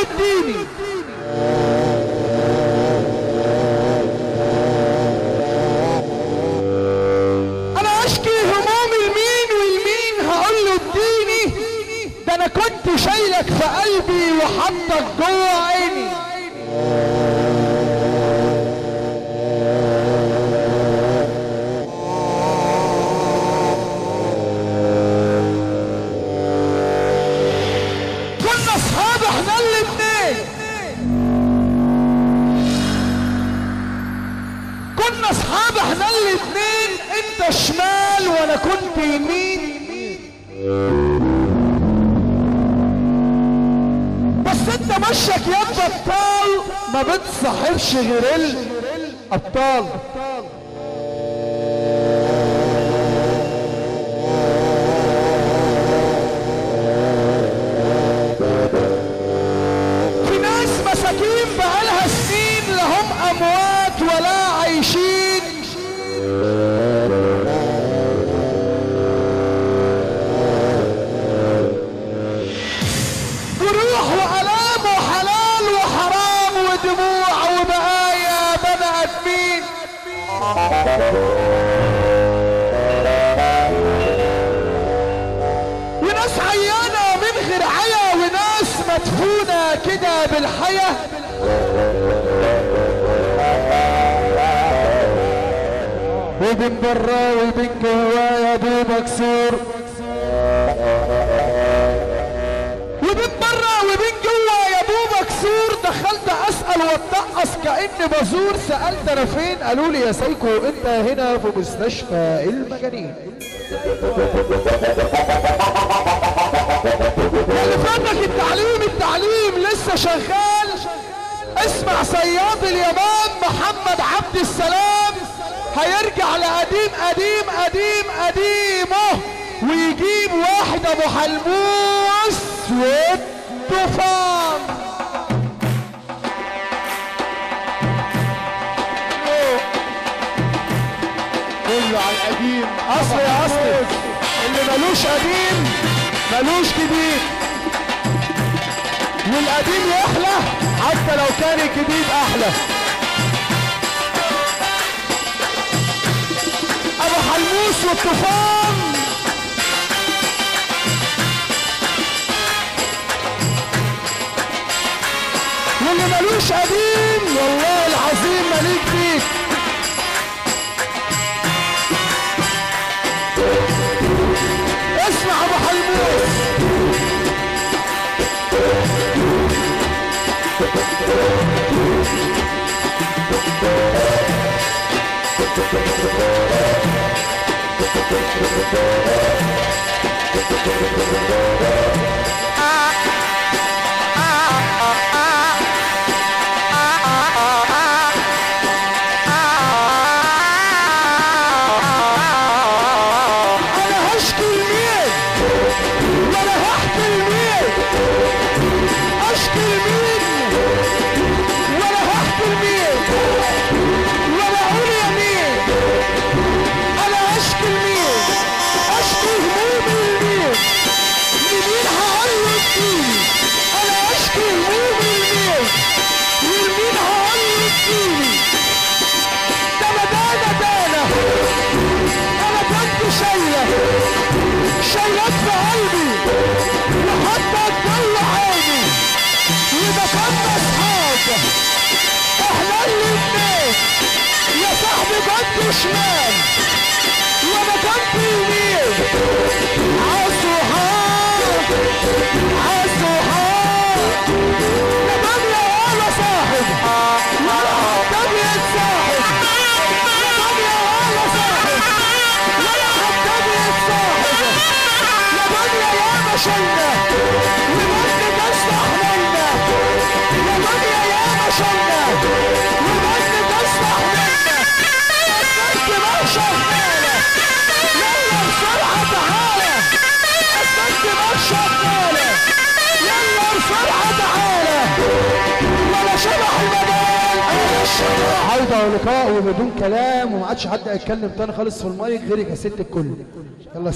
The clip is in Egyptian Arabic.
اديني انا اشكي همومي لمين والمين هقول له اديني ده انا كنت شايلك في قلبي وحطك جوه عيني كنا اصحاب احنا الاتنين كنا اصحاب احنا الاتنين انت شمال وانا كنت يمين بس انت مشك يا بطال ما بتصاحبش غير الابطال في ناس مساكين بقالها سنين لهم اموات ولا عايشين جروح والام وحلال وحرام ودموع وبقايا بني ادمين وناس عيانة من غير عيا وناس مدفونة كده بالحياة وبين برا وبين جوا يا ابو مكسور وبين برا وبين جوا يا ابو مكسور دخلت اسال واتنقص كاني بزور سالت انا فين قالوا لي يا سايكو انت هنا في مستشفى المجانين اللي فاتك التعليم التعليم لسه شغال اسمع صياد اليمن محمد عبد السلام هيرجع لقديم قديم قديم قديمه ويجيب واحد ابو حلموس والطوفان كله على القديم اصل يا اصل اللي ملوش قديم ملوش جديد والقديم يحلى حتى لو كان الجديد احلى ابو حلموس والطوفان واللي ملوش قديم والله العظيم مليك فيك اسمع ابو حلموس انا هشكي لمين وانا هحكي لمين اشكي لمين وانا هحكي لمين وانا اقول يا مين انا اشكي لمين اشكي همومي لمين لمين هقول له اديني انا اشكي همومي لمين ولمين هقول له اديني ده مدانة دانة انا كنت شايلة شايلك في قلبي وحطك جوه عيني وده كان اصحاب احنا الاتنين يا صاحبي كنت شمال وانا كنت يمين عالصحاب عالصحاب يا دنيا ولا صاحب ولا حتى بيتصاحب يا دنيا ولا صاحب ولا حتى بيتصاحب يا دنيا يا مشينا ومجد تستحملنا يا دنيا يا مشينا ومجد تستحملنا السلك ما شغالة يلا بسرعة تعالى السلك ما شغالة يلا بسرعة تعالى ولا شبح المجال انا الشبح عودة ولقاء وبدون كلام وما عادش حد هيتكلم تاني خالص في المايك غيرك يا ست الكل يلا